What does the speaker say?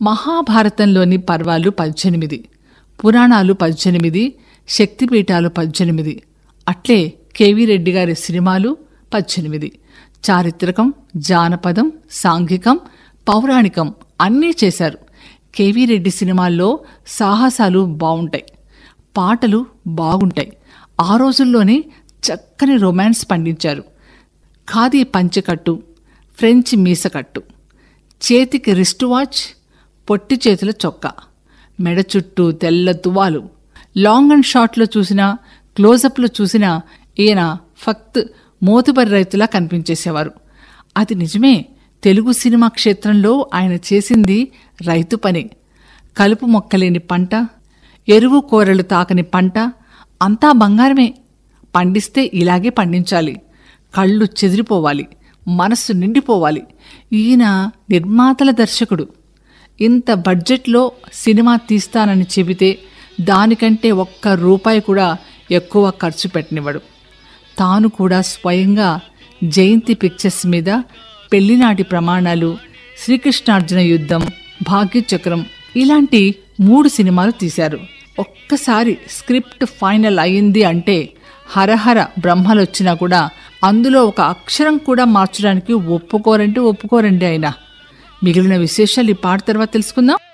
మహాభారతంలోని పర్వాలు పద్దెనిమిది పురాణాలు పద్దెనిమిది శక్తిపీఠాలు పద్దెనిమిది అట్లే కేవీ రెడ్డి గారి సినిమాలు పద్దెనిమిది చారిత్రకం జానపదం సాంఘికం పౌరాణికం అన్నీ చేశారు కేవీ రెడ్డి సినిమాల్లో సాహసాలు బావుంటాయి పాటలు బాగుంటాయి ఆ రోజుల్లోనే చక్కని రొమాన్స్ పండించారు ఖాదీ పంచెకట్టు ఫ్రెంచ్ మీసకట్టు చేతికి రిస్ట్ వాచ్ పొట్టి చేతుల చొక్కా మెడ చుట్టూ తెల్ల తువాలు లాంగ్ అండ్ షార్ట్లో చూసినా క్లోజప్లో చూసినా ఈయన ఫక్త్ మోతుబరి రైతులా కనిపించేసేవారు అది నిజమే తెలుగు సినిమా క్షేత్రంలో ఆయన చేసింది రైతు పని కలుపు మొక్కలేని పంట ఎరువు కూరలు తాకని పంట అంతా బంగారమే పండిస్తే ఇలాగే పండించాలి కళ్ళు చెదిరిపోవాలి మనస్సు నిండిపోవాలి ఈయన నిర్మాతల దర్శకుడు ఇంత బడ్జెట్లో సినిమా తీస్తానని చెబితే దానికంటే ఒక్క రూపాయి కూడా ఎక్కువ ఖర్చు పెట్టనివ్వడు తాను కూడా స్వయంగా జయంతి పిక్చర్స్ మీద పెళ్లినాటి ప్రమాణాలు శ్రీకృష్ణార్జున యుద్ధం భాగ్యచక్రం ఇలాంటి మూడు సినిమాలు తీశారు ఒక్కసారి స్క్రిప్ట్ ఫైనల్ అయింది అంటే హరహర బ్రహ్మలొచ్చినా కూడా అందులో ఒక అక్షరం కూడా మార్చడానికి ఒప్పుకోరంటే ఒప్పుకోరండి ఆయన మిగిలిన విశేషాలు ఈ పాట తర్వాత తెలుసుకుందాం